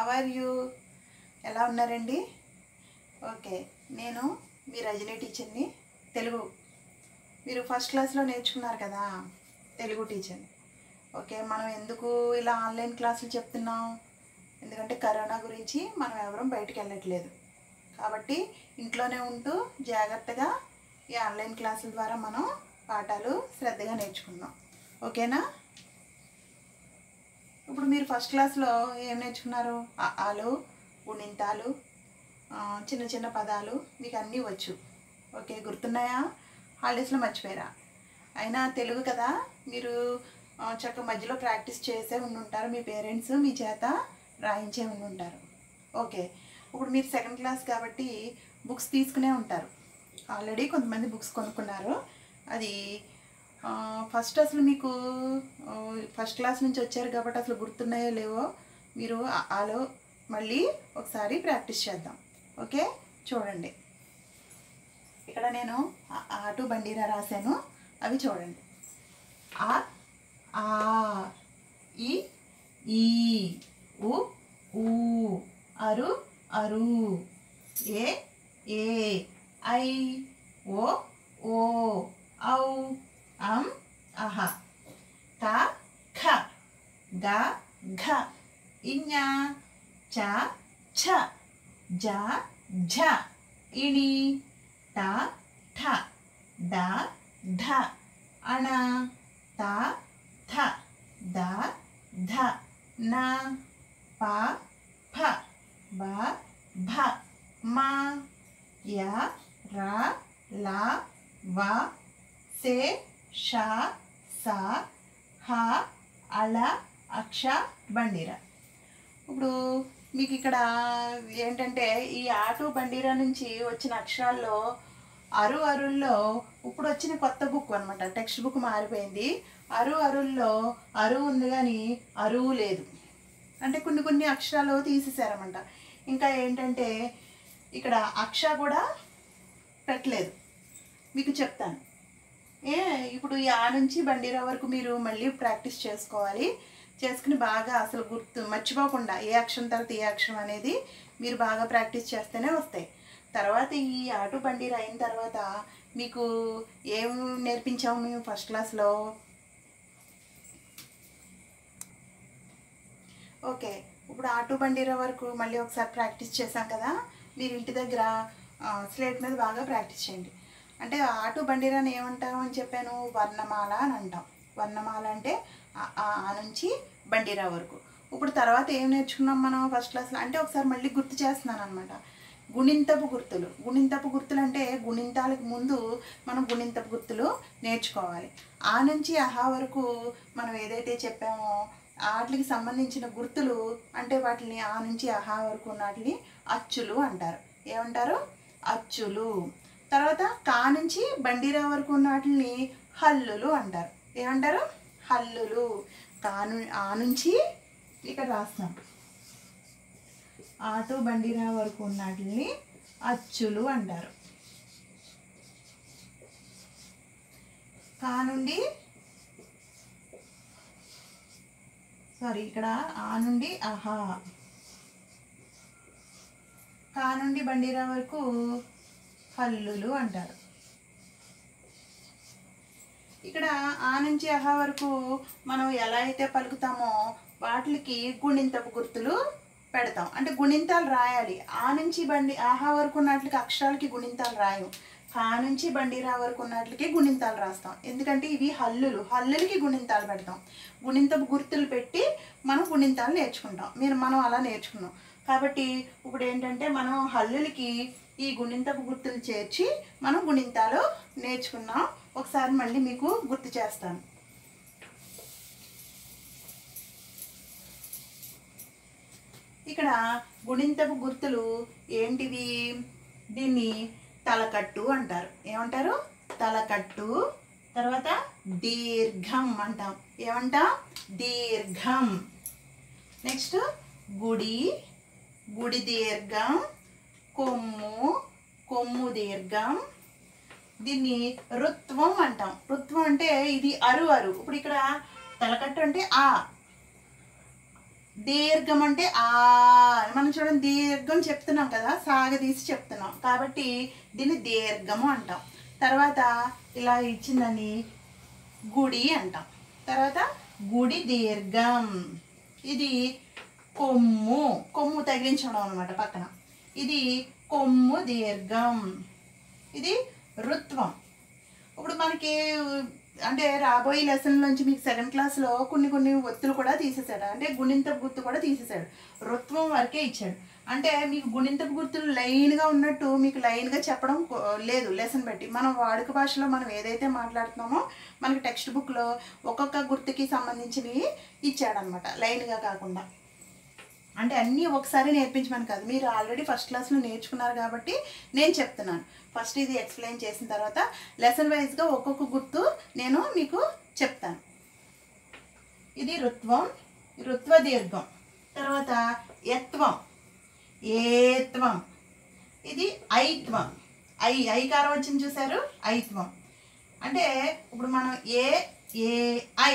how are you ఎలా ఉన్నారండి okay నేను మీ రజనీ టీచర్ని తెలుగు మీరు ఫస్ట్ క్లాస్లో నేర్చుకున్నారు కదా తెలుగు టీచర్ని ఓకే మనం ఎందుకు ఇలా ఆన్లైన్ క్లాసులు చెప్తున్నాం ఎందుకంటే కరోనా గురించి మనం ఎవరం బయటికి వెళ్ళట్లేదు కాబట్టి ఇంట్లోనే ఉంటూ జాగ్రత్తగా ఈ ఆన్లైన్ క్లాసుల ద్వారా మనం పాఠాలు శ్రద్ధగా నేర్చుకుందాం ఓకేనా ఇప్పుడు మీరు ఫస్ట్ క్లాస్లో ఏం నేర్చుకున్నారు అ, ఆలు గుణింతాలు ఆ, చిన్న చిన్న పదాలు మీకు అన్నీ వచ్చు ఓకే గుర్తున్నాయా హాలిడేస్లో మర్చిపోయారా అయినా తెలుగు కదా మీరు ఆ, చక్కగా మధ్యలో ప్రాక్టీస్ చేసే ఉండుంటారు మీ పేరెంట్స్ మీ చేత రాయించే ఉండుంటారు ఓకే ఇప్పుడు మీరు సెకండ్ క్లాస్ కాబట్టి బుక్స్ తీసుకునే ఉంటారు ఆల్రెడీ కొంతమంది బుక్స్ కొనుక్కున్నారు అది ఆ, ఫస్ట్ అసలు మీకు ఆ, ఫస్ట్ క్లాస్ నుంచి వచ్చారు కాబట్టి అసలు గుర్తున్నాయో లేవో మీరు ఆ- ఆలో మళ్ళీ ఒకసారి ప్రాక్టీస్ చేద్దాం ఓకే చూడండి ఇక్కడ నేను ఆ- ఆటు బండిరా రాశాను అవి చూడండి ఆ ఆ ఈ ఈ ఉ ఊ అరు అరు ఏ ఏ ఐ ఓ ఓ ఔ అం అహ క ఖ గ ఘ ఇඤ చ ఛ జ ఝ ఇణి ట ఠ డ ఢ అణ త థ ద ధ న ప ఫ బ భ మ య ర ల వ సే ష స హ అళ అక్ష బండిర ఇప్పుడు మీకు ఇక్కడ ఏంటంటే ఈ ఆటు బండిరా నుంచి వచ్చిన అక్షరాల్లో అరు అరుల్లో ఇప్పుడు వచ్చిన కొత్త బుక్ అనమాట టెక్స్ట్ బుక్ మారిపోయింది అరు అరుల్లో అరువు ఉంది కానీ అరువు లేదు అంటే కొన్ని కొన్ని అక్షరాలు తీసేసారన్నమాట ఇంకా ఏంటంటే ఇక్కడ అక్ష కూడా పెట్టలేదు మీకు చెప్తాను ఏ ఇప్పుడు ఈ ఆ నుంచి బండిరా వరకు మీరు మళ్ళీ ప్రాక్టీస్ చేసుకోవాలి చేసుకుని బాగా అసలు గుర్తు మర్చిపోకుండా ఏ అక్షరం తర్వాత ఏ అక్షరం అనేది మీరు బాగా ప్రాక్టీస్ చేస్తేనే వస్తాయి తర్వాత ఈ ఆటు బండిరా అయిన తర్వాత మీకు ఏం నేర్పించాము మేము ఫస్ట్ క్లాస్లో ఓకే ఇప్పుడు ఆటు బండిరా వరకు మళ్ళీ ఒకసారి ప్రాక్టీస్ చేశాం కదా మీరు ఇంటి దగ్గర ఆ, స్లేట్ మీద బాగా ప్రాక్టీస్ చేయండి అంటే ఆటు బండిరాని ఏమంటాం అని చెప్పాను వర్ణమాల అని అంటాం వర్ణమాల అంటే ఆ ఆ- ఆ నుంచి బండిరా వరకు ఇప్పుడు తర్వాత ఏం నేర్చుకున్నాం మనం ఫస్ట్ క్లాస్లో అంటే ఒకసారి మళ్ళీ గుర్తు చేస్తున్నాను అనమాట గుణింతపు గుర్తులు గుణింతపు గుర్తులు అంటే గుణింతాలకు ముందు మనం గుణింతపు గుర్తులు నేర్చుకోవాలి ఆ నుంచి అహా వరకు మనం ఏదైతే చెప్పామో వాటికి సంబంధించిన గుర్తులు అంటే వాటిని ఆ నుంచి అహా వరకు ఉన్న వాటిని అచ్చులు అంటారు ఏమంటారు అచ్చులు తర్వాత కా నుంచి బండిరా వరకు ఉన్న వాటిని హల్లులు అంటారు ఏమంటారు హల్లులు కాను ఆ నుంచి ఇక్కడ రాస్తాం ఆటో బండిరా వరకు ఉన్న వాటిని అచ్చులు అంటారు కా నుండి సారీ ఇక్కడ ఆ నుండి అహా కా నుండి బండిరా వరకు హల్లులు అంటారు ఇక్కడ ఆ నుంచి అహా వరకు మనం ఎలా అయితే పలుకుతామో వాటికి గుణింతపు గుర్తులు పెడతాం అంటే గుణింతాలు రాయాలి ఆ నుంచి బండి ఆహా వరకు ఉన్నట్లకి అక్షరాలకి గుణింతాలు రాయం కా నుంచి బండిరా వరకు ఉన్నట్లకి గుణింతాలు రాస్తాం ఎందుకంటే ఇవి హల్లులు హల్లులకి గుణింతాలు పెడతాం గుణింతపు గుర్తులు పెట్టి మనం గుణింతాలు నేర్చుకుంటాం మీరు మనం అలా నేర్చుకున్నాం కాబట్టి ఇప్పుడు ఏంటంటే మనం హల్లులకి ఈ గుణింతపు గుర్తులు చేర్చి మనం గుణింతాలు నేర్చుకున్నాం ఒకసారి మళ్ళీ మీకు గుర్తు చేస్తాను ఇక్కడ గుణింతపు గుర్తులు ఏంటివి దీన్ని తలకట్టు అంటారు ఏమంటారు తలకట్టు తర్వాత దీర్ఘం అంటాం ఏమంటాం దీర్ఘం నెక్స్ట్ గుడి గుడి దీర్ఘం కొమ్ము కొమ్ము దీర్ఘం దీన్ని రుత్వం అంటాం రుత్వం అంటే ఇది అరు అరు ఇప్పుడు ఇక్కడ తలకట్టు అంటే ఆ దీర్ఘం అంటే ఆ అని మనం చూడండి దీర్ఘం చెప్తున్నాం కదా సాగదీసి చెప్తున్నాం కాబట్టి దీన్ని దీర్ఘము అంటాం తర్వాత ఇలా ఇచ్చిందని గుడి అంటాం తర్వాత గుడి దీర్ఘం ఇది కొమ్ము కొమ్ము తగిలించడం అనమాట పక్కన ఇది కొమ్ము దీర్ఘం ఇది రుత్వం ఇప్పుడు మనకి అంటే రాబోయే లెసన్ నుంచి మీకు సెకండ్ క్లాస్లో కొన్ని కొన్ని ఒత్తులు కూడా తీసేశాడు అంటే గుణింతపు గుర్తు కూడా తీసేశాడు రుత్వం వరకే ఇచ్చాడు అంటే మీకు గుణింతపు గుర్తులు లైన్గా ఉన్నట్టు మీకు లైన్గా చెప్పడం కో- లేదు లెసన్ బట్టి మనం వాడుక భాషలో మనం ఏదైతే మాట్లాడుతున్నామో మనకి టెక్స్ట్ బుక్లో ఒక్కొక్క గుర్తుకి సంబంధించినవి ఇచ్చాడనమాట లైన్గా కాకుండా అంటే అన్నీ ఒకసారి నేర్పించమని కాదు మీరు ఆల్రెడీ ఫస్ట్ క్లాస్లో నేర్చుకున్నారు కాబట్టి నేను చెప్తున్నాను ఫస్ట్ ఇది ఎక్స్ప్లెయిన్ చేసిన తర్వాత లెసన్ వైజ్గా ఒక్కొక్క గుర్తు నేను మీకు చెప్తాను ఇది రుత్వం రుత్వ దీర్ఘం తర్వాత యత్వం ఏత్వం ఇది ఐత్వం ఐ ఐకారం వచ్చింది చూసారు ఐత్వం అంటే ఇప్పుడు మనం ఏ ఏ ఐ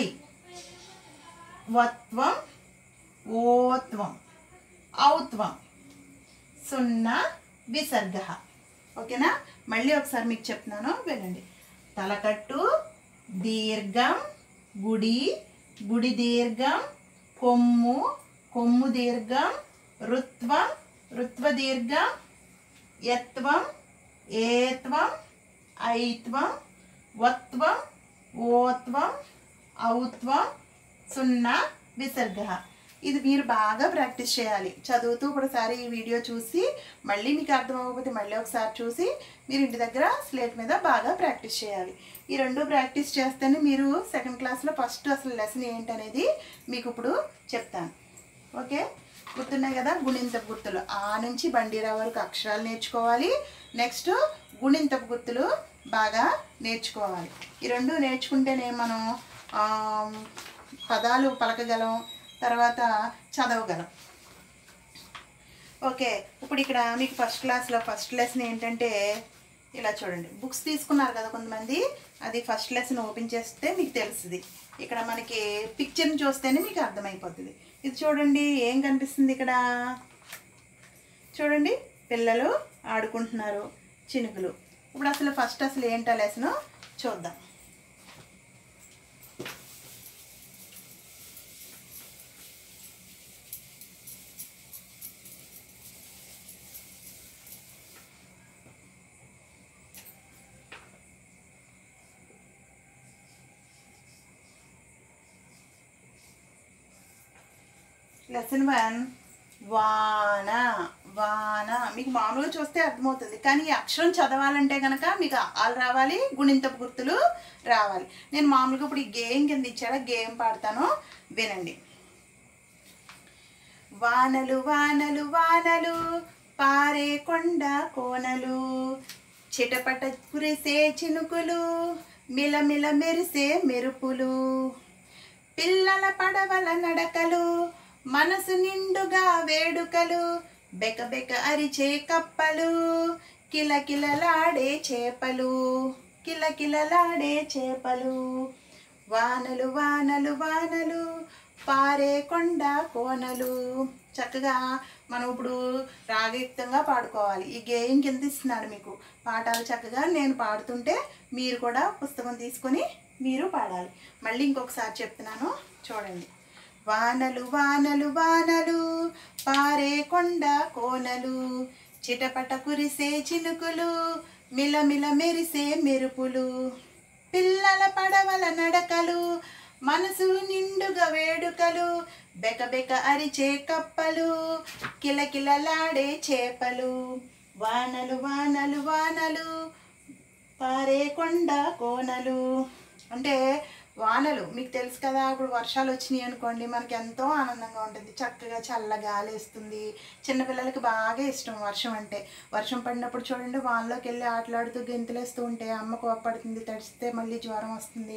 వత్వం ఓత్వం ఔత్వం సున్నా విసర్గ ఓకేనా మళ్ళీ ఒకసారి మీకు చెప్తున్నాను వినండి తలకట్టు దీర్ఘం గుడి గుడి దీర్ఘం కొమ్ము కొమ్ము దీర్ఘం రుత్వం రుత్వ దీర్ఘం యత్వం ఏత్వం ఐత్వం వత్వం ఓత్వం ఔత్వం సున్నా విసర్గ ఇది మీరు బాగా ప్రాక్టీస్ చేయాలి చదువుతూ ఒకసారి ఈ వీడియో చూసి మళ్ళీ మీకు అర్థం అవ్వకపోతే మళ్ళీ ఒకసారి చూసి మీరు ఇంటి దగ్గర స్లేట్ మీద బాగా ప్రాక్టీస్ చేయాలి ఈ రెండు ప్రాక్టీస్ చేస్తేనే మీరు సెకండ్ క్లాస్లో ఫస్ట్ అసలు లెసన్ ఏంటనేది మీకు ఇప్పుడు చెప్తాను ఓకే గుర్తున్నాయి కదా గుణింతపు గుర్తులు ఆ నుంచి బండిరా వరకు అక్షరాలు నేర్చుకోవాలి నెక్స్ట్ గుణింతపు గుర్తులు బాగా నేర్చుకోవాలి ఈ రెండు నేర్చుకుంటేనే మనం ఆ, పదాలు పలకగలం తర్వాత చదవగలం ఓకే ఇప్పుడు ఇక్కడ మీకు ఫస్ట్ క్లాస్లో ఫస్ట్ లెసన్ ఏంటంటే ఇలా చూడండి బుక్స్ తీసుకున్నారు కదా కొంతమంది అది ఫస్ట్ లెసన్ ఓపెన్ చేస్తే మీకు తెలుస్తుంది ఇక్కడ మనకి పిక్చర్ని చూస్తేనే మీకు అర్థమైపోతుంది ఇది చూడండి ఏం కనిపిస్తుంది ఇక్కడ చూడండి పిల్లలు ఆడుకుంటున్నారు చినుకులు ఇప్పుడు అసలు ఫస్ట్ అసలు ఏంటో లెసన్ చూద్దాం లెసన్ వన్ వాన వాన మీకు మామూలుగా చూస్తే అర్థమవుతుంది కానీ ఈ అక్షరం చదవాలంటే కనుక మీకు ఆలు రావాలి గుణింతపు గుర్తులు రావాలి నేను మామూలుగా ఇప్పుడు ఈ గేమ్ కింద ఇచ్చాడా గేమ్ పాడతాను వినండి వానలు వానలు వానలు పారే కొండ కోనలు చిటపట కురిసే చినుకులు మిలమిల మెరిసే మెరుపులు పిల్లల పడవల నడకలు మనసు నిండుగా వేడుకలు బెకబెక అరిచే కప్పలు కిలకిలలాడే చేపలు కిలకిలలాడే చేపలు వానలు వానలు వానలు పారే కొండ కోనలు చక్కగా మనం ఇప్పుడు రాగయుక్తంగా పాడుకోవాలి ఈ గేయం కింద ఇస్తున్నాడు మీకు పాఠాలు చక్కగా నేను పాడుతుంటే మీరు కూడా పుస్తకం తీసుకొని మీరు పాడాలి మళ్ళీ ఇంకొకసారి చెప్తున్నాను చూడండి వానలు వానలు వానలు పారే కొండ కోనలు చిటపట కురిసే చినుకులు మిలమిల మెరిసే మెరుపులు పిల్లల పడవల నడకలు మనసు నిండుగా వేడుకలు బెకబెక అరిచే కప్పలు కిలకిలలాడే చేపలు వానలు వానలు వానలు పారే కొండ కోనలు అంటే వానలు మీకు తెలుసు కదా ఇప్పుడు వర్షాలు వచ్చినాయి అనుకోండి మనకి ఎంతో ఆనందంగా ఉంటుంది చక్కగా చల్ల గాలి వేస్తుంది చిన్నపిల్లలకి బాగా ఇష్టం వర్షం అంటే వర్షం పడినప్పుడు చూడండి వానలోకి వెళ్ళి ఆటలాడుతూ గెంతులేస్తూ ఉంటే అమ్మ కోపడుతుంది తడిస్తే మళ్ళీ జ్వరం వస్తుంది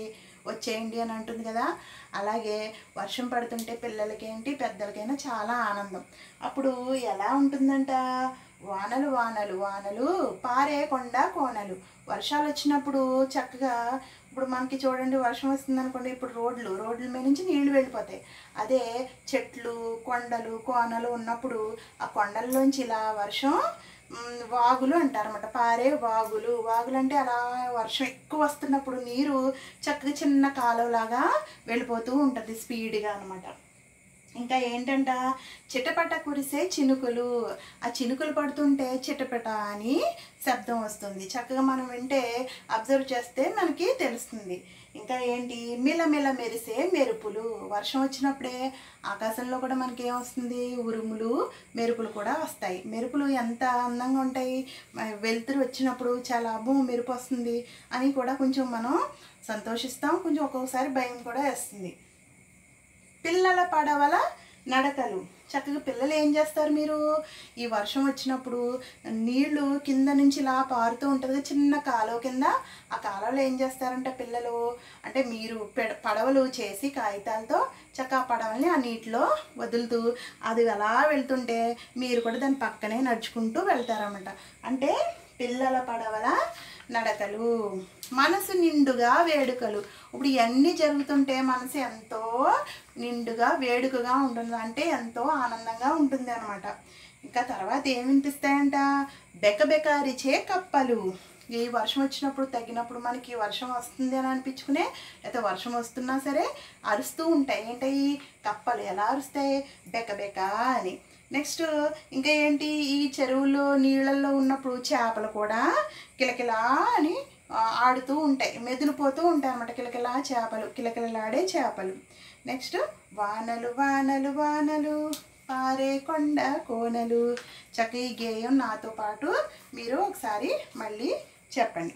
వచ్చేయండి అని అంటుంది కదా అలాగే వర్షం పడుతుంటే పిల్లలకి ఏంటి పెద్దలకైనా చాలా ఆనందం అప్పుడు ఎలా ఉంటుందంట వానలు వానలు వానలు పారే కొండ కోనలు వర్షాలు వచ్చినప్పుడు చక్కగా ఇప్పుడు మనకి చూడండి వర్షం వస్తుంది అనుకోండి ఇప్పుడు రోడ్లు రోడ్ల మీద నుంచి నీళ్లు వెళ్ళిపోతాయి అదే చెట్లు కొండలు కోనలు ఉన్నప్పుడు ఆ కొండల్లోంచి ఇలా వర్షం మ్, వాగులు అంటారన్నమాట పారే వాగులు వాగులు అంటే అలా వర్షం ఎక్కువ వస్తున్నప్పుడు నీరు చక్కగా చిన్న కాలువలాగా వెళ్ళిపోతూ ఉంటుంది స్పీడ్గా అనమాట ఇంకా ఏంటంట చిటపట కురిసే చినుకులు ఆ చినుకులు పడుతుంటే చిటపట అని శబ్దం వస్తుంది చక్కగా మనం వింటే అబ్జర్వ్ చేస్తే మనకి తెలుస్తుంది ఇంకా ఏంటి మిలమిల మెరిసే మెరుపులు వర్షం వచ్చినప్పుడే ఆకాశంలో కూడా మనకి ఏమొస్తుంది ఉరుములు మెరుపులు కూడా వస్తాయి మెరుపులు ఎంత అందంగా ఉంటాయి మ- వెలుతురు వచ్చినప్పుడు చాలా అబ్బో మెరుపు వస్తుంది అని కూడా కొంచెం మనం సంతోషిస్తాం కొంచెం ఒక్కొక్కసారి భయం కూడా వేస్తుంది పిల్లల పడవల నడకలు చక్కగా పిల్లలు ఏం చేస్తారు మీరు ఈ వర్షం వచ్చినప్పుడు నీళ్లు కింద నుంచి ఇలా పారుతూ ఉంటుంది కదా, చిన్న కాలువ కింద ఆ కాలువలో ఏం చేస్తారంటే పిల్లలు అంటే మీరు పెడ పడవలు చేసి కాగితాలతో చక్కగా ఆ పడవల్ని ఆ నీటిలో వదులుతూ అది అలా వెళ్తుంటే మీరు కూడా దాని పక్కనే నడుచుకుంటూ వెళ్తారన్నమాట అంటే పిల్లల పడవల నడకలు మనసు నిండుగా వేడుకలు ఇప్పుడు ఇవన్నీ జరుగుతుంటే మనసు ఎంతో నిండుగా వేడుకగా ఉంటుంది అంటే ఎంతో ఆనందంగా ఉంటుంది అనమాట ఇంకా తర్వాత ఏం వినిపిస్తాయంట బెకబెక అరిచే కప్పలు ఈ వర్షం వచ్చినప్పుడు తగ్గినప్పుడు మనకి వర్షం వస్తుంది అని అనిపించుకునే లేకపోతే వర్షం వస్తున్నా సరే అరుస్తూ ఉంటాయి ఏంటవి కప్పలు ఎలా అరుస్తాయి బెకబెక అని నెక్స్ట్ ఇంకా ఏంటి ఈ చెరువులో నీళ్ళల్లో ఉన్నప్పుడు చేపలు కూడా కిలకిలా అని ఆ, ఆడుతూ ఉంటాయి మెదిలిపోతూ ఉంటాయి అన్నమాట కిలకిలా చేపలు కిలకిలలాడే చేపలు నెక్స్ట్ వానలు వానలు వానలు పారే కొండ కోనలు చక్క ఈ గేయం నాతో పాటు మీరు ఒకసారి మళ్ళీ చెప్పండి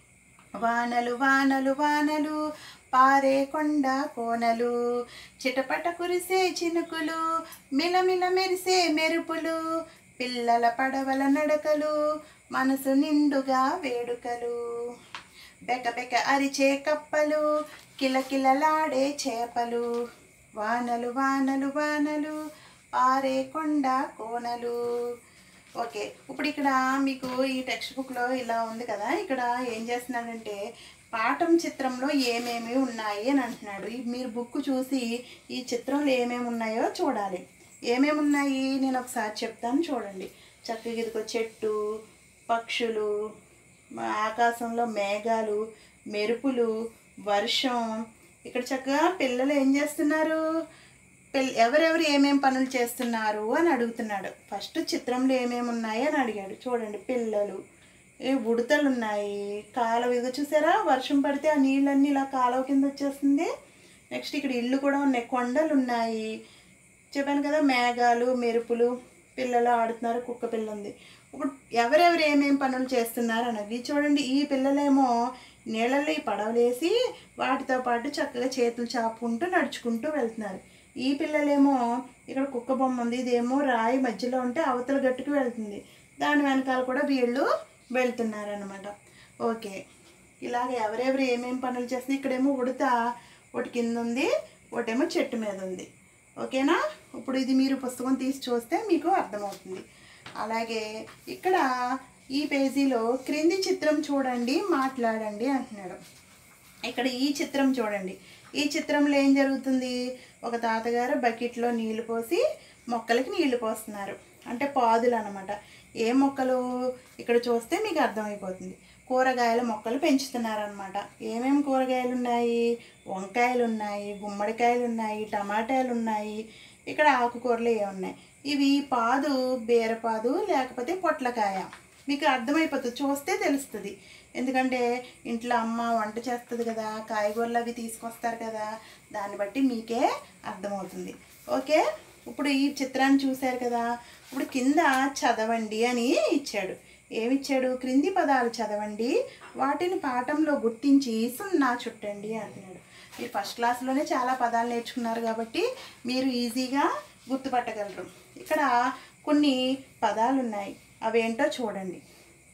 వానలు వానలు వానలు పారే కొండ కోనలు చిటపట కురిసే చినుకులు మిలమిల మెరిసే మెరుపులు పిల్లల పడవల నడకలు మనసు నిండుగా వేడుకలు బెకబెక అరిచే కప్పలు కిలకిలలాడే చేపలు వానలు వానలు వానలు పారే కొండ కోనలు ఓకే ఇప్పుడు ఇక్కడ మీకు ఈ టెక్స్ట్ బుక్లో ఇలా ఉంది కదా ఇక్కడ ఏం చేస్తున్నాడంటే పాఠం చిత్రంలో ఏమేమి ఉన్నాయి అని అంటున్నాడు ఈ మీరు బుక్ చూసి ఈ చిత్రంలో ఏమేమి ఉన్నాయో చూడాలి ఏమేమి ఉన్నాయి నేను ఒకసారి చెప్తాను చూడండి చక్కగా ఇదిగో చెట్టు పక్షులు మా ఆకాశంలో మేఘాలు మెరుపులు వర్షం ఇక్కడ చక్కగా పిల్లలు ఏం చేస్తున్నారు పిల్ల ఎవరెవరు ఏమేం పనులు చేస్తున్నారు అని అడుగుతున్నాడు ఫస్ట్ చిత్రంలో ఏమేమి ఉన్నాయి అని అడిగాడు చూడండి పిల్లలు ఏ ఉడతలు ఉన్నాయి కాలువ ఇదిగో చూసారా వర్షం పడితే ఆ నీళ్ళన్నీ ఇలా కాలువ కింద వచ్చేస్తుంది నెక్స్ట్ ఇక్కడ ఇల్లు కూడా ఉన్నాయి కొండలు ఉన్నాయి చెప్పాను కదా మేఘాలు మెరుపులు పిల్లలు ఆడుతున్నారు కుక్క పిల్ల ఉంది ఇప్పుడు ఎవరెవరు ఏమేం పనులు చేస్తున్నారు అన్నది చూడండి ఈ పిల్లలేమో నీళ్ళలో ఈ పడవలేసి వాటితో పాటు చక్కగా చేతులు చాపుకుంటూ నడుచుకుంటూ వెళ్తున్నారు ఈ పిల్లలేమో ఇక్కడ కుక్క బొమ్మ ఉంది ఇదేమో రాయి మధ్యలో ఉంటే అవతల గట్టుకు వెళ్తుంది దాని వెనకాల కూడా వీళ్ళు వెళ్తున్నారు అనమాట ఓకే ఇలాగ ఎవరెవరు ఏమేం పనులు చేస్తున్నారు ఇక్కడేమో ఉడత ఒకటి కింద ఉంది ఒకటేమో చెట్టు మీద ఉంది ఓకేనా ఇప్పుడు ఇది మీరు పుస్తకం తీసి చూస్తే మీకు అర్థమవుతుంది అలాగే ఇక్కడ ఈ పేజీలో క్రింది చిత్రం చూడండి మాట్లాడండి అంటున్నాడు ఇక్కడ ఈ చిత్రం చూడండి ఈ చిత్రంలో ఏం జరుగుతుంది ఒక తాతగారు బకెట్లో నీళ్లు పోసి మొక్కలకి నీళ్లు పోస్తున్నారు అంటే పాదులు అనమాట ఏ మొక్కలు ఇక్కడ చూస్తే మీకు అర్థమైపోతుంది కూరగాయల మొక్కలు పెంచుతున్నారనమాట ఏమేమి కూరగాయలు ఉన్నాయి వంకాయలు ఉన్నాయి గుమ్మడికాయలు ఉన్నాయి టమాటాలు ఉన్నాయి ఇక్కడ ఆకుకూరలు ఏ ఉన్నాయి ఇవి పాదు బీరపాదు లేకపోతే పొట్లకాయ మీకు అర్థమైపోతుంది చూస్తే తెలుస్తుంది ఎందుకంటే ఇంట్లో అమ్మ వంట చేస్తుంది కదా కాయగూరలు అవి తీసుకొస్తారు కదా దాన్ని బట్టి మీకే అర్థమవుతుంది ఓకే ఇప్పుడు ఈ చిత్రాన్ని చూశారు కదా ఇప్పుడు కింద చదవండి అని ఇచ్చాడు ఏమిచ్చాడు క్రింది పదాలు చదవండి వాటిని పాఠంలో గుర్తించి సున్నా చుట్టండి అంటున్నాడు మీరు ఫస్ట్ క్లాస్లోనే చాలా పదాలు నేర్చుకున్నారు కాబట్టి మీరు ఈజీగా గుర్తుపట్టగలరు ఇక్కడ కొన్ని పదాలు ఉన్నాయి అవేంటో చూడండి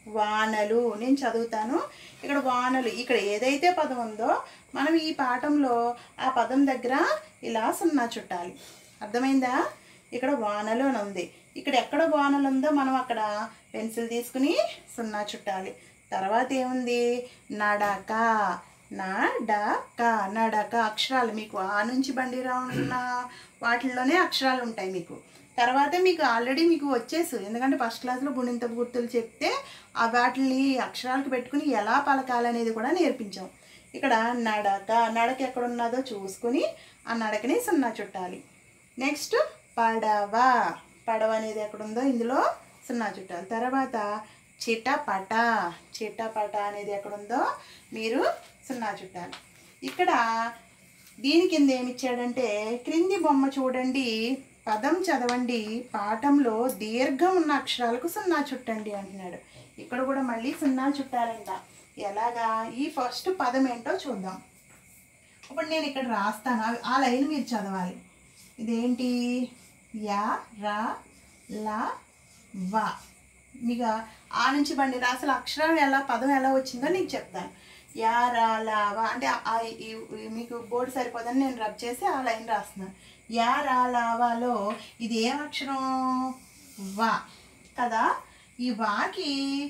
వానలు నేను చదువుతాను ఇక్కడ వానలు ఇక్కడ ఏదైతే పదం ఉందో మనం ఈ పాఠంలో ఆ పదం దగ్గర ఇలా సున్నా చుట్టాలి అర్థమైందా ఇక్కడ వానలు అని ఉంది ఇక్కడ ఎక్కడ వానలు ఉందో మనం అక్కడ పెన్సిల్ తీసుకుని సున్నా చుట్టాలి తర్వాత ఏముంది నడక నడక నడక అక్షరాలు మీకు ఆ నుంచి బండిరా ఉన్న వాటిల్లోనే అక్షరాలు ఉంటాయి మీకు తర్వాత మీకు ఆల్రెడీ మీకు వచ్చేసు ఎందుకంటే ఫస్ట్ క్లాస్లో గుణింత గుర్తులు చెప్తే ఆ వాటిని అక్షరాలకు పెట్టుకుని ఎలా పలకాలనేది కూడా నేర్పించాం ఇక్కడ నడక నడక ఎక్కడ ఉన్నదో చూసుకుని ఆ నడకని సున్నా చుట్టాలి నెక్స్ట్ పడవ పడవ అనేది ఎక్కడ ఉందో ఇందులో సున్నా చుట్టాలి తర్వాత చిటపట చిటపట అనేది ఎక్కడ ఉందో మీరు సున్నా చుట్టాలి ఇక్కడ దీని కింద ఏమి ఇచ్చాడంటే క్రింది బొమ్మ చూడండి పదం చదవండి పాఠంలో దీర్ఘం ఉన్న అక్షరాలకు సున్నా చుట్టండి అంటున్నాడు ఇక్కడ కూడా మళ్ళీ సున్నా చుట్టాలంట ఎలాగా ఈ ఫస్ట్ పదం ఏంటో చూద్దాం ఇప్పుడు నేను ఇక్కడ రాస్తాను అవి- ఆ లైన్ మీరు చదవాలి ఇదేంటి యా రా లా వా మీకు ఆ నుంచి బండి రా అసలు అక్షరం ఎలా పదం ఎలా వచ్చిందో నీకు చెప్తాను యా రా లా వా అంటే ఆ- ఆ ఈ- ఈ మీకు బోర్డు సరిపోదని నేను రబ్ చేసి ఆ లైన్ రాస్తున్నాను యా రా లా వాలో ఇది ఏం అక్షరం వా కదా ఈ వాకి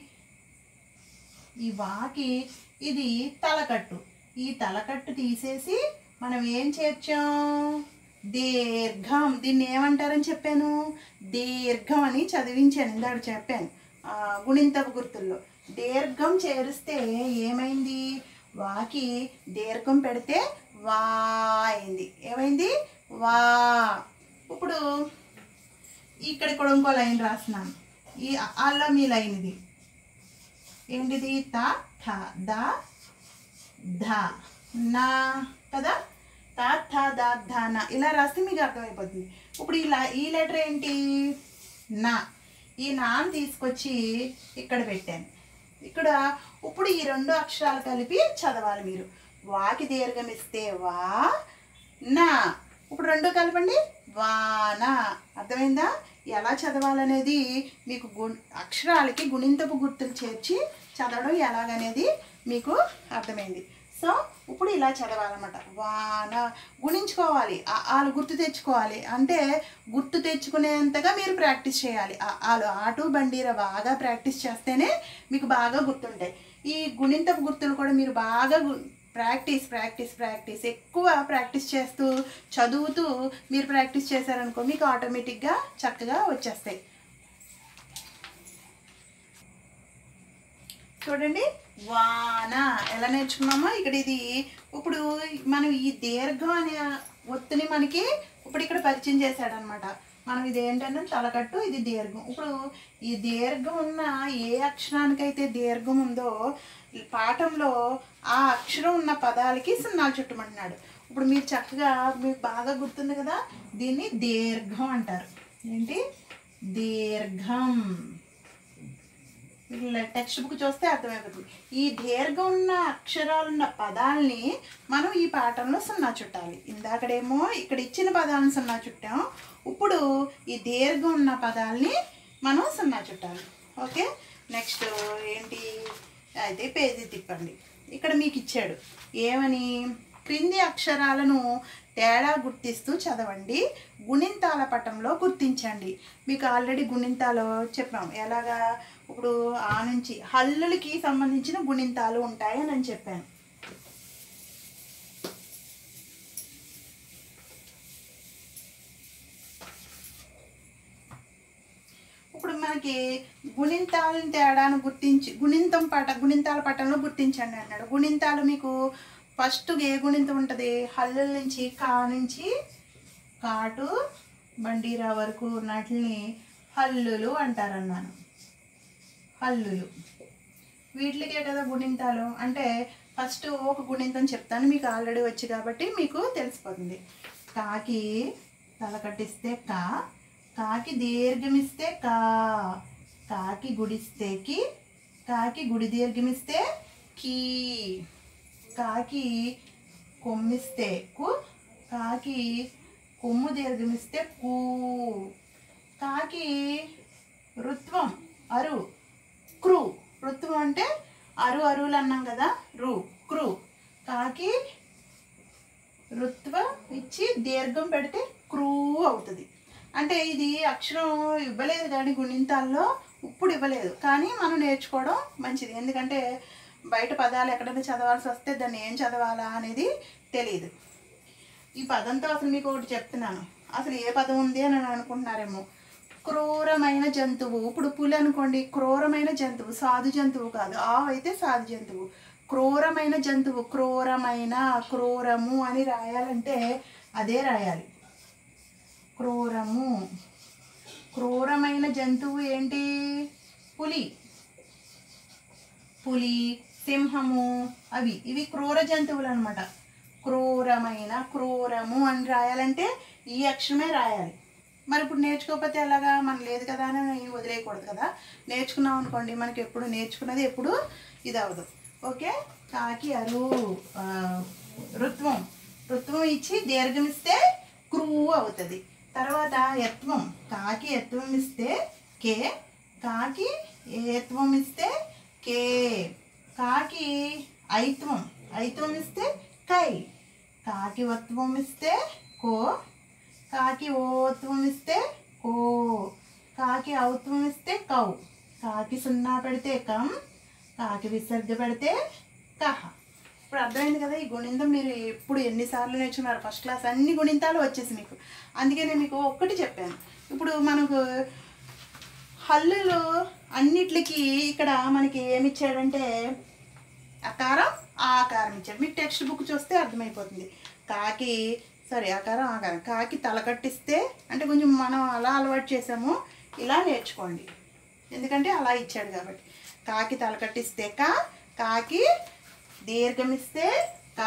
ఈ వాకి ఇది తలకట్టు ఈ తలకట్టు తీసేసి మనం ఏం చేర్చాం దీర్ఘం దీన్ని ఏమంటారని చెప్పాను దీర్ఘం అని చదివించాను ఇందాక చెప్పాను ఆ, గుణింతపు గుర్తుల్లో దీర్ఘం చేరిస్తే ఏమైంది వాకి దీర్ఘం పెడితే వా అయింది ఏమైంది వా ఇప్పుడు ఇక్కడ కూడా ఇంకో లైన్ రాస్తున్నాను ఈ అల్లో మీ లైన్ ఇది ఏంటిది త థ ద ధ నా కదా త థ ద ధ నా ఇలా రాస్తే మీకు అర్థమైపోతుంది ఇప్పుడు ఇలా ఈ లెటర్ ఏంటి నా ఈ నాన్ తీసుకొచ్చి ఇక్కడ పెట్టాను ఇక్కడ ఇప్పుడు ఈ రెండు అక్షరాలు కలిపి చదవాలి మీరు వాకి దీర్ఘం ఇస్తే వా నా ఇప్పుడు రెండు కలపండి వాన అర్థమైందా ఎలా చదవాలనేది మీకు గు అక్షరాలకి గుణింతపు గుర్తులు చేర్చి చదవడం ఎలాగనేది మీకు అర్థమైంది సో ఇప్పుడు ఇలా చదవాలన్నమాట వాన గుణించుకోవాలి ఆ ఆలు గుర్తు తెచ్చుకోవాలి అంటే గుర్తు తెచ్చుకునేంతగా మీరు ప్రాక్టీస్ చేయాలి ఆ ఆలు ఆటు బండిర బాగా ప్రాక్టీస్ చేస్తేనే మీకు బాగా గుర్తుంటాయి ఈ గుణింతపు గుర్తులు కూడా మీరు బాగా గు- ప్రాక్టీస్ ప్రాక్టీస్ ప్రాక్టీస్ ఎక్కువ ప్రాక్టీస్ చేస్తూ చదువుతూ మీరు ప్రాక్టీస్ చేశారనుకో మీకు ఆటోమేటిక్గా చక్కగా వచ్చేస్తాయి చూడండి వాన ఎలా నేర్చుకున్నామో ఇక్కడ ఇది ఇప్పుడు మనం ఈ దీర్ఘం అనే ఒత్తుని మనకి ఇప్పుడు ఇక్కడ పరిచయం చేశాడనమాట మనం ఇది ఏంటంటే తలకట్టు ఇది దీర్ఘం ఇప్పుడు ఈ దీర్ఘం ఉన్న ఏ అక్షరానికైతే దీర్ఘం ఉందో ఈ పాఠంలో ఆ అక్షరం ఉన్న పదాలకి సున్నాలు చుట్టమంటున్నాడు ఇప్పుడు మీరు చక్కగా మీకు బాగా గుర్తుంది కదా దీన్ని దీర్ఘం అంటారు ఏంటి దీర్ఘం టెక్స్ట్ బుక్ చూస్తే అర్థమైపోతుంది ఈ దీర్ఘం ఉన్న అక్షరాలున్న పదాలని మనం ఈ పాఠంలో సున్నా చుట్టాలి ఇందాకడేమో ఇక్కడ ఇచ్చిన పదాలను సున్నా చుట్టాం ఇప్పుడు ఈ దీర్ఘం ఉన్న పదాలని మనం సున్నా చుట్టాలి ఓకే నెక్స్ట్ ఏంటి అయితే పేజీ తిప్పండి ఇక్కడ మీకు ఇచ్చాడు ఏమని క్రింది అక్షరాలను తేడా గుర్తిస్తూ చదవండి గుణింతాల పటంలో గుర్తించండి మీకు ఆల్రెడీ గుణింతాలు చెప్పాం ఎలాగా ఇప్పుడు ఆ నుంచి హల్లులకి సంబంధించిన గుణింతాలు ఉంటాయని నేను చెప్పాను ఇప్పుడు మనకి గుణింతాలను తేడాను గుర్తించి గుణింతం పట గుణింతాల పటంలో గుర్తించండి అన్నాడు గుణింతాలు మీకు ఫస్ట్ ఏ గుణింతం ఉంటుంది హల్లుల నుంచి కా నుంచి కాటు బండీరా వరకు ఉన్నట్లని హల్లులు అంటారన్నాను హల్లులు వీటికే కదా గుణింతాలు అంటే ఫస్ట్ ఒక గుణింతం చెప్తాను మీకు ఆల్రెడీ వచ్చి కాబట్టి మీకు తెలిసిపోతుంది కాకి తల కట్టిస్తే కా కాకి దీర్ఘమిస్తే కా కాకి గుడిస్తే కి కాకి గుడి దీర్ఘమిస్తే కీ కాకి కొమ్మిస్తే కు కాకి కొమ్ము దీర్ఘమిస్తే కూ కాకి రుత్వం అరు క్రూ అంటే అరు అరువులు అన్నాం కదా రు క్రూ కాకి రుత్వ ఇచ్చి దీర్ఘం పెడితే క్రూ అవుతుంది అంటే ఇది అక్షరం ఇవ్వలేదు కానీ గుణింతాల్లో ఇప్పుడు ఇవ్వలేదు కానీ మనం నేర్చుకోవడం మంచిది ఎందుకంటే బయట పదాలు ఎక్కడైనా చదవాల్సి వస్తే దాన్ని ఏం చదవాలా అనేది తెలియదు ఈ పదంతో అసలు మీకు ఒకటి చెప్తున్నాను అసలు ఏ పదం ఉంది అని అనుకుంటున్నారేమో క్రూరమైన జంతువు ఇప్పుడు పులి అనుకోండి క్రూరమైన జంతువు సాధు జంతువు కాదు ఆవు అయితే సాధు జంతువు క్రూరమైన జంతువు క్రూరమైన క్రూరము అని రాయాలంటే అదే రాయాలి క్రూరము క్రూరమైన జంతువు ఏంటి పులి పులి సింహము అవి ఇవి క్రూర జంతువులు అనమాట క్రూరమైన క్రూరము అని రాయాలంటే ఈ అక్షరమే రాయాలి మరి ఇప్పుడు నేర్చుకోకపోతే ఎలాగా మనం లేదు కదా అని వదిలేయకూడదు కదా నేర్చుకున్నాం అనుకోండి మనకి ఎప్పుడు నేర్చుకున్నది ఎప్పుడు ఇది అవ్వదు ఓకే కాకి అరు ఆ, ఋత్వం ఋత్వం ఇచ్చి దీర్ఘం ఇస్తే క్రూ అవుతుంది తర్వాత యత్వం కాకి యత్వం ఇస్తే కే కాకి ఏత్వం ఇస్తే కే కాకి ఐత్వం ఐత్వం ఇస్తే కై కాకి వత్వం ఇస్తే కో కాకి ఓత్వం ఇస్తే కో కాకి ఔత్వం ఇస్తే కౌ కాకి సున్నా పెడితే కం కాకి విసర్గ పెడితే కహ ఇప్పుడు అర్థమైంది కదా ఈ గుణింతం మీరు ఇప్పుడు ఎన్నిసార్లు నేర్చుకున్నారు ఫస్ట్ క్లాస్ అన్ని గుణింతాలు వచ్చేసి మీకు అందుకే నేను మీకు ఒక్కటి చెప్పాను ఇప్పుడు మనకు హల్లులు అన్నిటికి ఇక్కడ మనకి ఏమి ఇచ్చాడంటే అకారం ఆ ఆకారం ఇచ్చాడు మీకు టెక్స్ట్ బుక్ చూస్తే అర్థమైపోతుంది కాకి సారీ ఆకారం ఆకారం కాకి తలకట్టిస్తే అంటే కొంచెం మనం అలా అలవాటు చేసాము ఇలా నేర్చుకోండి ఎందుకంటే అలా ఇచ్చాడు కాబట్టి కాకి తలకట్టిస్తే కా కాకి దీర్ఘమిస్తే కా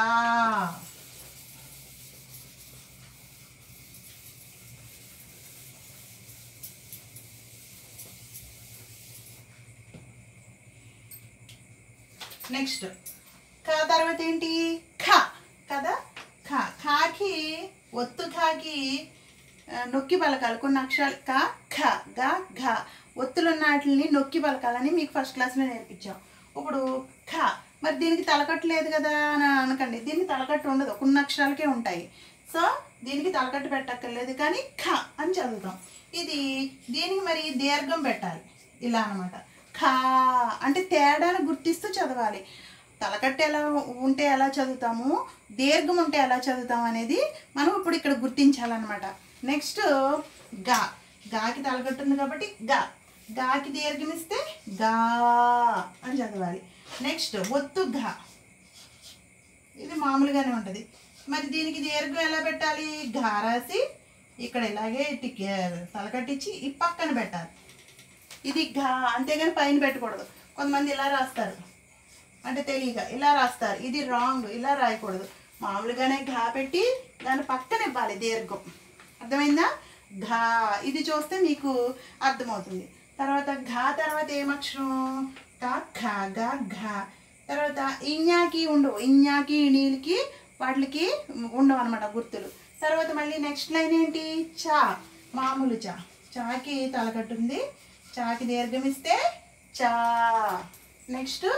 నెక్స్ట్ కా తర్వాత ఏంటి ఖ కదా ఖ ఖాకి ఒత్తు ఖాకి ఆ, నొక్కి పలకాలి కొన్ని అక్షరాలు క ఖ గ ఘ ఒత్తులున్న వాటిని నొక్కి పలకాలని మీకు ఫస్ట్ క్లాస్లో నేర్పించాం ఇప్పుడు ఖ మరి దీనికి తలకట్టు లేదు కదా అని అనకండి దీనికి తలకట్టు ఉండదు కొన్ని అక్షరాలకే ఉంటాయి సో దీనికి తలకట్టు పెట్టక్కర్లేదు కానీ ఖ అని చదువుతాం ఇది దీనికి మరి దీర్ఘం పెట్టాలి ఇలా అనమాట ఖా అంటే తేడాను గుర్తిస్తూ చదవాలి తలకట్టు ఎలా ఉంటే ఎలా చదువుతాము దీర్ఘం ఉంటే ఎలా చదువుతాం అనేది మనం ఇప్పుడు ఇక్కడ గుర్తించాలన్నమాట నెక్స్ట్ గా గాకి తలకట్టు ఉంది కాబట్టి గా గాకి దీర్ఘం ఇస్తే గా అని చదవాలి నెక్స్ట్ ఒత్తు ఘా ఇది మామూలుగానే ఉంటుంది మరి దీనికి దీర్ఘం ఎలా పెట్టాలి ఘా రాసి ఇక్కడ ఇలాగే టిక్ తలకట్టించి ఈ పక్కన పెట్టాలి ఇది ఘా అంతేగాని పైన పెట్టకూడదు కొంతమంది ఇలా రాస్తారు అంటే తెలియక ఇలా రాస్తారు ఇది రాంగ్ ఇలా రాయకూడదు మామూలుగానే ఘా పెట్టి దాని పక్కన ఇవ్వాలి దీర్ఘం అర్థమైందా ఘా ఇది చూస్తే మీకు అర్థమవుతుంది తర్వాత ఘా తర్వాత ఏం అక్షరం కా ఖా గా ఘా తర్వాత ఇన్యాకి ఉండవు ఇన్యాకి ఇణీలకి వాటికి ఉండవు అనమాట గుర్తులు తర్వాత మళ్ళీ నెక్స్ట్ లైన్ ఏంటి చా మామూలు చా చాకి తలకట్టుంది చాకి దీర్ఘం ఇస్తే చా నెక్స్ట్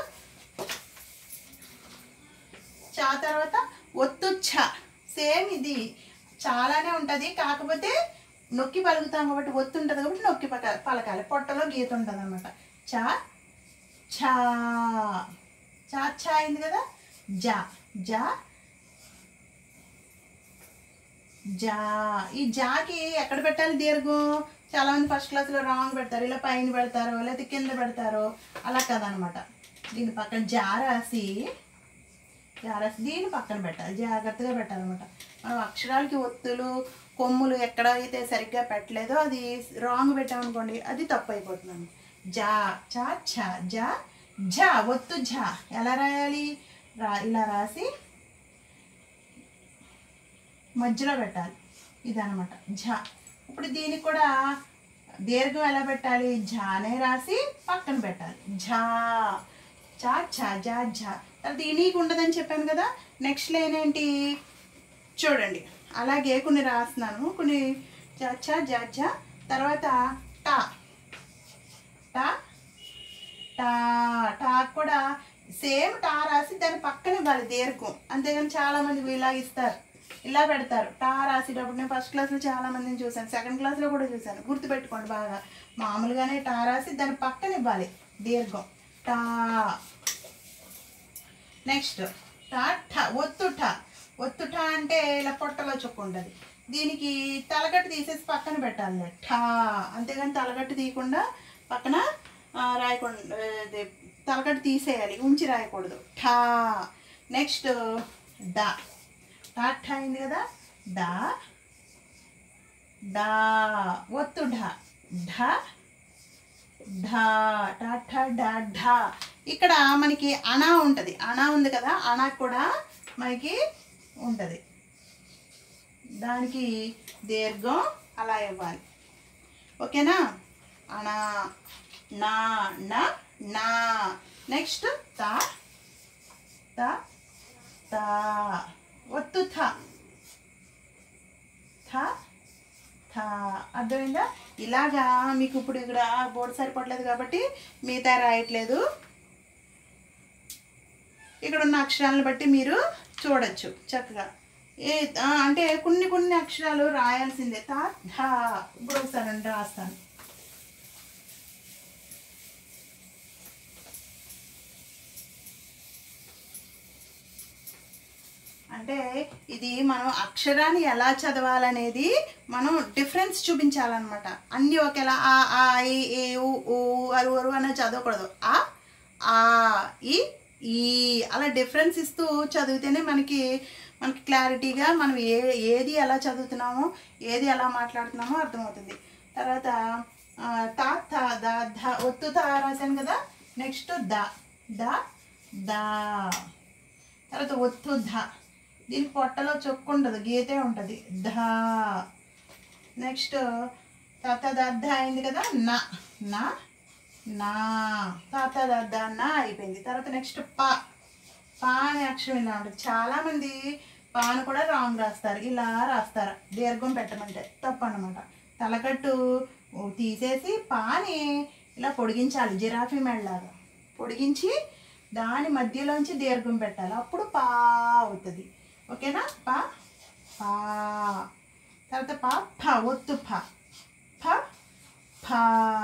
చా తర్వాత ఒత్తు ఛ సేమ్ ఇది చాలానే ఉంటుంది కాకపోతే నొక్కి పలుకుతాం కాబట్టి ఒత్తు ఉంటుంది కాబట్టి నొక్కి పక పలకాలి పొట్టలో గీత ఉంటుంది అనమాట చా ఛా చా ఛా అయింది కదా జా జా జా ఈ జాకి ఎక్కడ పెట్టాలి దీర్ఘం చాలా మంది ఫస్ట్ క్లాస్లో రాంగ్ పెడతారు ఇలా పైన పెడతారు లేకపోతే కింద పెడతారు అలా కదనమాట దీని పక్కన జా రాసి జా రాసి దీని పక్కన పెట్టాలి జాగ్రత్తగా పెట్టాలన్నమాట మనం అక్షరాలకి ఒత్తులు కొమ్ములు ఎక్కడ అయితే సరిగ్గా పెట్టలేదో అది రాంగ్ పెట్టామనుకోండి అది తప్పు అయిపోతుంది జా చా ఛ జా ఝ ఒత్తు ఝ ఎలా రాయాలి రా ఇలా రాసి మధ్యలో పెట్టాలి ఇదనమాట ఝ ఇప్పుడు దీనికి కూడా దీర్ఘం ఎలా పెట్టాలి ఝానే రాసి పక్కన పెట్టాలి ఝా చా ఛ జా ఝ తర్వాత ఇనీకి ఉండదని చెప్పాను కదా నెక్స్ట్ లైన్ ఏంటి చూడండి అలాగే కొన్ని రాస్తున్నాను కొన్ని జా ఛ జా ఝ తర్వాత టా టా టా టా కూడా సేమ్ టా రాసి దాని పక్కన ఇవ్వాలి దీర్ఘం అంతేగాని చాలా మంది ఇలా ఇస్తారు ఇలా పెడతారు టా రాసేటప్పుడు నేను ఫస్ట్ క్లాస్లో చాలా మందిని చూశాను సెకండ్ క్లాస్లో కూడా చూశాను గుర్తుపెట్టుకోండి బాగా మామూలుగానే టా రాసి దాని పక్కన ఇవ్వాలి దీర్ఘం టా నెక్స్ట్ టా ఠ ఒత్తుట ఒత్తుట అంటే ఇలా పొట్టలో చొక్కు ఉంటుంది దీనికి తలగట్టు తీసేసి పక్కన పెట్టాలి ఠా అంతేగాని తలగట్టు తీయకుండా పక్కన ఆ, రాయకుండా ఇది తలగట్టు తీసేయాలి ఉంచి రాయకూడదు ఠా నెక్స్ట్ డా టా ఠా అయింది కదా డా డా ఒత్తు ఢ ఢ ఢా టా ఠా డా ఢా ఇక్కడ మనకి అణా ఉంటుంది అణా ఉంది కదా అణా కూడా మనకి ఉంటుంది దానికి దీర్ఘం అలా ఇవ్వాలి ఓకేనా అణా నా నా నా నెక్స్ట్ తా తా తా ఒత్తు థ థ థ అర్థమైందా ఇలాగా మీకు ఇప్పుడు ఇక్కడ బోర్డు సరిపడలేదు కాబట్టి మిగతా రాయట్లేదు ఇక్కడ ఉన్న అక్షరాలను బట్టి మీరు చూడొచ్చు చక్కగా ఏ ఆ, అంటే కొన్ని కొన్ని అక్షరాలు రాయాల్సిందే తా ధా ఇప్పుడు ఒకసారి అంటే రాస్తాను అంటే ఇది మనం అక్షరాన్ని ఎలా చదవాలనేది మనం డిఫరెన్స్ చూపించాలన్నమాట అన్నీ ఒకేలా ఆ ఆ ఈ ఏ ఉ ఊ అరు అరు అనేది చదవకూడదు ఆ ఆ ఈ ఈ అలా డిఫరెన్స్ ఇస్తూ చదివితేనే మనకి మనకి క్లారిటీగా మనం ఏ ఏది ఎలా చదువుతున్నామో ఏది ఎలా మాట్లాడుతున్నామో అర్థమవుతుంది తర్వాత ఆ, తా థ ద ధ ఒత్తు తా రాశాను కదా నెక్స్ట్ ద ద దా తర్వాత ఒత్తు ధ దీనికి పొట్టలో చొక్కు ఉండదు గీతే ఉంటుంది ధా నెక్స్ట్ తాత దద్ద అయింది కదా నా నా నా తాత దద్ద నా అయిపోయింది తర్వాత నెక్స్ట్ పా పా అనే అక్షరం ఇలా ఉంటుంది చాలామంది పాను కూడా రాంగ్ రాస్తారు ఇలా రాస్తారు దీర్ఘం పెట్టమంటే తప్పు అన్నమాట తలకట్టు తీసేసి పాని ఇలా పొడిగించాలి జిరాఫీ మెడలాగా పొడిగించి దాని మధ్యలోంచి దీర్ఘం పెట్టాలి అప్పుడు పా అవుతుంది ఓకేనా పా పా తర్వాత పా ఫ ఒత్తు ఫ ఫ ఫా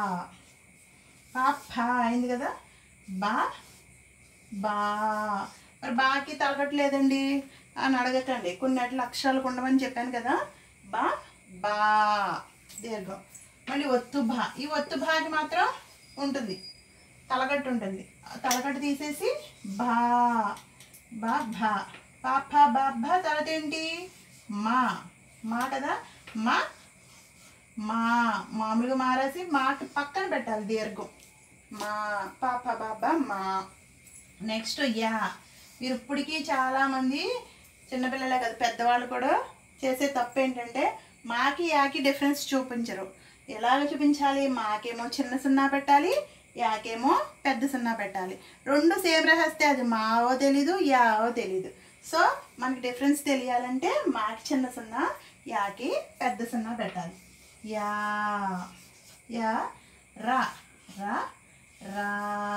పా ఫ అయింది కదా బా బా మరి బాకి తలగట్లేదండి అని అడగకండి కొన్ని అట్ల అక్షరాలు ఉండమని చెప్పాను కదా బా బా దీర్ఘం మళ్ళీ ఒత్తు భా ఈ ఒత్తు భాకి మాత్రం ఉంటుంది తలగట్టు ఉంటుంది ఆ తలగట్టు తీసేసి భా బా భా పా ఫా బా భా తర్వాత ఏంటి మా మా కదా మా మా మామూలుగా మారేసి మాకి పక్కన పెట్టాలి దీర్ఘం మా పాప బాబా మా నెక్స్ట్ యా మీరు ఇప్పటికీ చాలామంది చిన్నపిల్లలే కదా పెద్దవాళ్ళు కూడా చేసే తప్పు ఏంటంటే మాకి యాకి డిఫరెన్స్ చూపించరు ఎలాగ చూపించాలి మాకేమో చిన్న సున్నా పెట్టాలి యాకేమో పెద్ద సున్నా పెట్టాలి రెండు సేమ్ రాస్తే అది మావో తెలీదు యావో తెలీదు సో మనకి డిఫరెన్స్ తెలియాలంటే మాకి చిన్న సున్నా యాకి పెద్ద సున్నా పెట్టాలి యా యా రా రా రా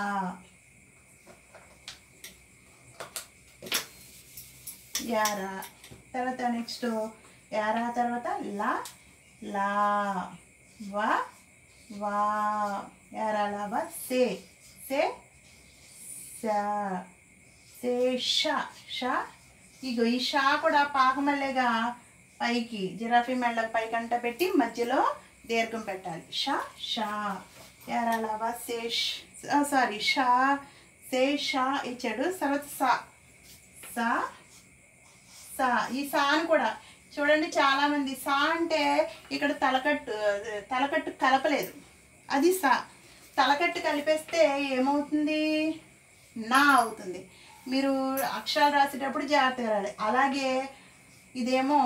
యారా తర్వాత నెక్స్ట్ యారా తర్వాత లా లా వా వా యారా లా వా సే సే సా సే షా షా ఇగో ఈ షా కూడా పాకమల్లెగా పైకి జిరాఫీ మెళ్ళ పైకంట పెట్టి మధ్యలో దీర్ఘం పెట్టాలి షా షా యారాలవా సే సారీ షా సే షా ఇచ్చాడు తర్వాత సా సా సా ఈ సాను కూడా చూడండి చాలామంది సా అంటే ఇక్కడ తలకట్టు తలకట్టు కలపలేదు అది సా తలకట్టు కలిపేస్తే ఏమవుతుంది నా అవుతుంది మీరు అక్షరాలు రాసేటప్పుడు జాగ్రత్తగా రాయాలి అలాగే ఇదేమో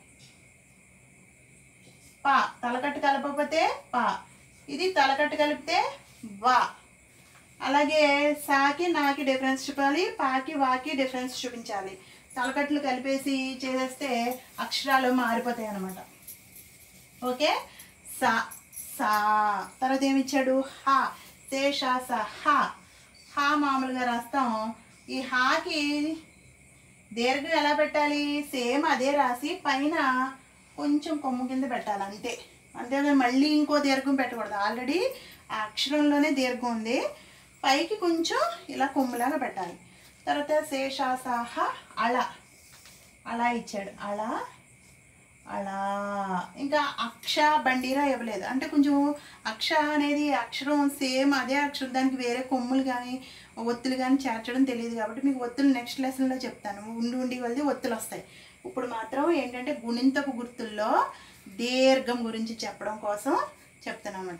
పా తలకట్టు కలపకపోతే పా ఇది తలకట్టు కలిపితే వా అలాగే సాకి నాకి డిఫరెన్స్ చూపాలి పాకి వాకి డిఫరెన్స్ చూపించాలి తలకట్లు కలిపేసి చేసేస్తే అక్షరాలు మారిపోతాయి అన్నమాట ఓకే సా సా తర్వాత ఏమి ఇచ్చాడు హా శేష స హ హా మామూలుగా రాస్తాం ఈ హాకి దీర్ఘం ఎలా పెట్టాలి సేమ్ అదే రాసి పైన కొంచెం కొమ్ము కింద పెట్టాలి అంతే అంతేగాని మళ్ళీ ఇంకో దీర్ఘం పెట్టకూడదు ఆల్రెడీ ఆ అక్షరంలోనే దీర్ఘం ఉంది పైకి కొంచెం ఇలా కొమ్ములాగా పెట్టాలి తర్వాత శేషాసాహ అళ అలా ఇచ్చాడు అలా అలా ఇంకా అక్ష బండిరా ఇవ్వలేదు అంటే కొంచెం అక్ష అనేది అక్షరం సేమ్ అదే అక్షరం దానికి వేరే కొమ్ములు కానీ ఒత్తులు కానీ చేర్చడం తెలియదు కాబట్టి మీకు ఒత్తులు నెక్స్ట్ లెసన్లో చెప్తాను ఉండి ఉండి వల్లి ఒత్తులు వస్తాయి ఇప్పుడు మాత్రం ఏంటంటే గుణింతపు గుర్తుల్లో దీర్ఘం గురించి చెప్పడం కోసం చెప్తాను అనమాట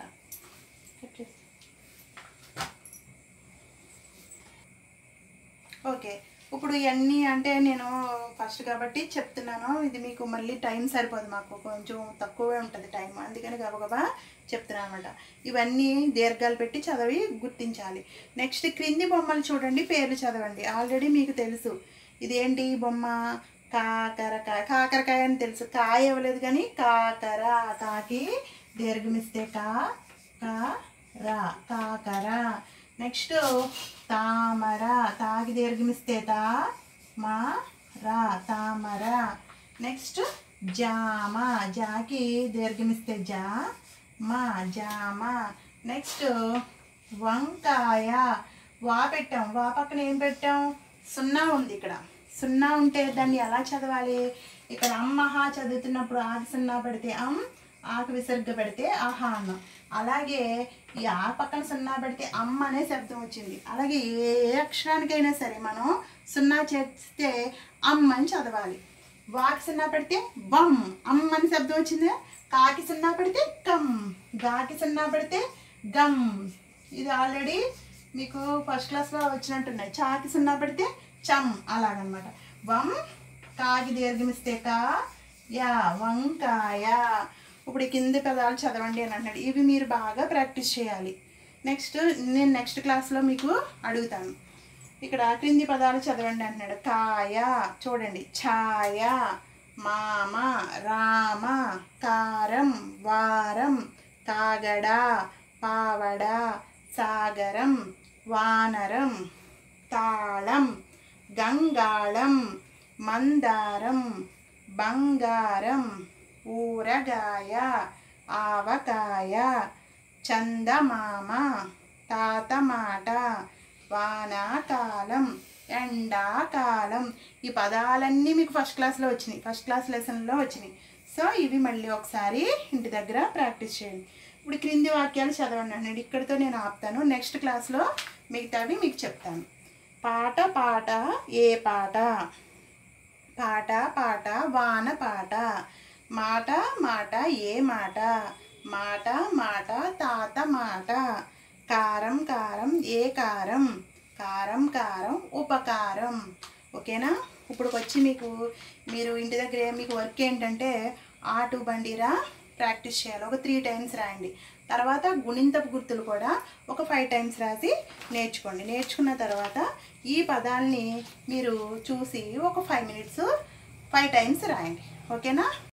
ఓకే ఇప్పుడు ఇవన్నీ అంటే నేను ఫస్ట్ కాబట్టి చెప్తున్నాను ఇది మీకు మళ్ళీ టైం సరిపోదు మాకు కొంచెం తక్కువే ఉంటుంది టైం అందుకని గబగబా చెప్తున్నాను అనమాట ఇవన్నీ దీర్ఘాలు పెట్టి చదివి గుర్తించాలి నెక్స్ట్ క్రింది బొమ్మలు చూడండి పేర్లు చదవండి ఆల్రెడీ మీకు తెలుసు ఇదేంటి ఈ బొమ్మ కాకరకాయ కాకరకాయ అని తెలుసు కాయ ఇవ్వలేదు కానీ కాకర కాకి దీర్ఘమిస్తే కా కా రా కాకర నెక్స్ట్ తామర తాకి దీర్ఘమిస్తే తా మా రా తామర నెక్స్ట్ జామ జాకి దీర్ఘమిస్తే జా మా జామ నెక్స్ట్ వంకాయ వా పెట్టాం వా పక్కన ఏం పెట్టాం సున్నా ఉంది ఇక్కడ సున్నా ఉంటే దాన్ని ఎలా చదవాలి ఇక్కడ అమ్మహా చదువుతున్నప్పుడు ఆకి సున్నా పెడితే అమ్ ఆకు విసర్గ పెడితే ఆహా అన్నాం అలాగే ఈ ఆ పక్కన సున్నా పెడితే అమ్మ అనే శబ్దం వచ్చింది అలాగే ఏ అక్షరానికైనా సరే మనం సున్నా చేస్తే అమ్మ అని చదవాలి వాకి సున్నా పెడితే బమ్ అమ్మ అని శబ్దం వచ్చింది కాకి సున్నా పెడితే కమ్ గాకి సున్నా పెడితే గమ్ ఇది ఆల్రెడీ మీకు ఫస్ట్ క్లాస్లో వచ్చినట్టున్నాయి చాకి సున్నా పెడితే చమ్ అలాగనమాట వం కాకి దీర్ఘమిస్తే కా యా వంకాయ ఇప్పుడు ఈ కింది పదాలు చదవండి అని అంటున్నాడు ఇవి మీరు బాగా ప్రాక్టీస్ చేయాలి నెక్స్ట్ నేను నెక్స్ట్ క్లాస్లో మీకు అడుగుతాను ఇక్కడ క్రింది పదాలు చదవండి అంటున్నాడు కాయ చూడండి ఛాయ మామ రామ కారం వారం కాగడ పావడ సాగరం వానరం తాళం గంగాళం మందారం బంగారం ఊరగాయ ఆవకాయ చందమామ తాతమాట వానాకాలం ఎండాకాలం ఈ పదాలన్నీ మీకు ఫస్ట్ క్లాస్లో వచ్చినాయి ఫస్ట్ క్లాస్ లెసన్లో వచ్చినాయి సో ఇవి మళ్ళీ ఒకసారి ఇంటి దగ్గర ప్రాక్టీస్ చేయండి ఇప్పుడు క్రింది వాక్యాలు చదవండి అన్నాడు ఇక్కడితో నేను ఆపుతాను నెక్స్ట్ క్లాస్లో మిగతావి మీకు చెప్తాను పాట పాట ఏ పాట పాట పాట వాన పాట మాట మాట ఏ మాట మాట మాట తాత మాట కారం కారం ఏ కారం కారం కారం ఉపకారం ఓకేనా ఇప్పుడు వచ్చి మీకు మీరు ఇంటి దగ్గర మీకు వర్క్ ఏంటంటే ఆటు బండిరా ప్రాక్టీస్ చేయాలి ఒక త్రీ టైమ్స్ రాయండి తర్వాత గుణింతపు గుర్తులు కూడా ఒక ఫైవ్ టైమ్స్ రాసి నేర్చుకోండి నేర్చుకున్న తర్వాత ఈ పదాల్ని మీరు చూసి ఒక ఫైవ్ మినిట్స్ ఫైవ్ టైమ్స్ రాయండి ఓకేనా